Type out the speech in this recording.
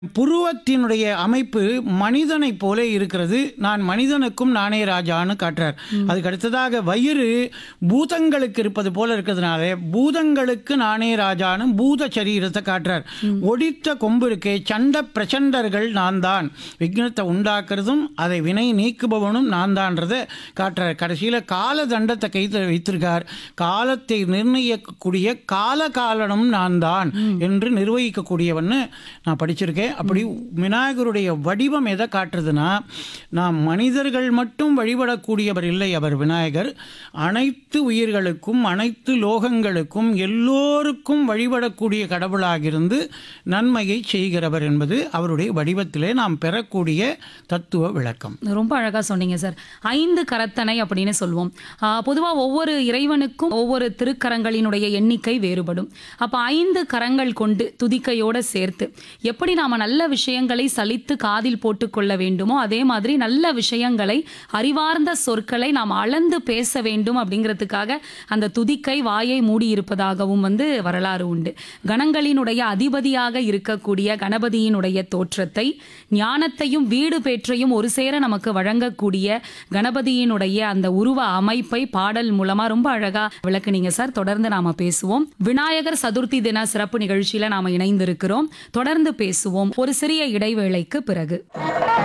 புருவத்தினுடைய அமைப்பு மனிதனைப் போல இருக்கிறது நான் மனிதனுக்கும் நானே ராஜான்னு காட்டுறார் அதுக்கு அடுத்ததாக வயிறு பூதங்களுக்கு இருப்பது போல இருக்கிறதுனால பூதங்களுக்கு நானே ராஜான்னு பூத சரீரத்தை காட்டுறார் ஒடித்த கொம்பு இருக்கே சண்ட பிரச்சண்டர்கள் நான் தான் விக்னத்தை உண்டாக்குறதும் அதை வினை நீக்குபவனும் நான் தான்றதை காட்டுறார் கடைசியில் கால தண்டத்தை கைத்தில் வைத்திருக்கார் காலத்தை நிர்ணயிக்கக்கூடிய கால காலனும் நான் தான் என்று நிர்வகிக்கக்கூடியவன்னு நான் படிச்சிருக்கேன் அப்படி விநாயகருடைய வடிவம் எதை காட்டுறதுன்னா நாம் மனிதர்கள் மட்டும் வழிபடக்கூடியவர் இல்லை அவர் விநாயகர் அனைத்து உயிர்களுக்கும் அனைத்து லோகங்களுக்கும் எல்லோருக்கும் வழிபடக்கூடிய கடவுளாக இருந்து நன்மையை செய்கிறவர் என்பது அவருடைய வடிவத்திலே நாம் பெறக்கூடிய தத்துவ விளக்கம் ரொம்ப அழகா சொன்னீங்க சார் ஐந்து கரத்தனை அப்படின்னு சொல்லுவோம் ஆஹ் பொதுவா ஒவ்வொரு இறைவனுக்கும் ஒவ்வொரு திருக்கரங்களினுடைய எண்ணிக்கை வேறுபடும் அப்ப ஐந்து கரங்கள் கொண்டு துதிக்கையோட சேர்த்து எப்படி நாம நல்ல விஷயங்களை சலித்து காதில் போட்டுக்கொள்ள வேண்டுமோ அதே மாதிரி நல்ல விஷயங்களை அறிவார்ந்த சொற்களை நாம் அளந்து பேச வேண்டும் அப்படிங்கிறதுக்காக அந்த துதிக்கை வாயை மூடி இருப்பதாகவும் வந்து வரலாறு உண்டு கணங்களினுடைய அதிபதியாக இருக்கக்கூடிய கணபதியினுடைய தோற்றத்தை ஞானத்தையும் வீடு பேற்றையும் ஒரு சேர நமக்கு வழங்கக்கூடிய கணபதியினுடைய அந்த உருவ அமைப்பை பாடல் மூலமா ரொம்ப அழகா விளக்குனீங்க சார் தொடர்ந்து நாம பேசுவோம் விநாயகர் சதுர்த்தி தின சிறப்பு நிகழ்ச்சியில நாம இணைந்திருக்கிறோம் தொடர்ந்து பேசுவோம் ஒரு சிறிய இடைவேளைக்கு பிறகு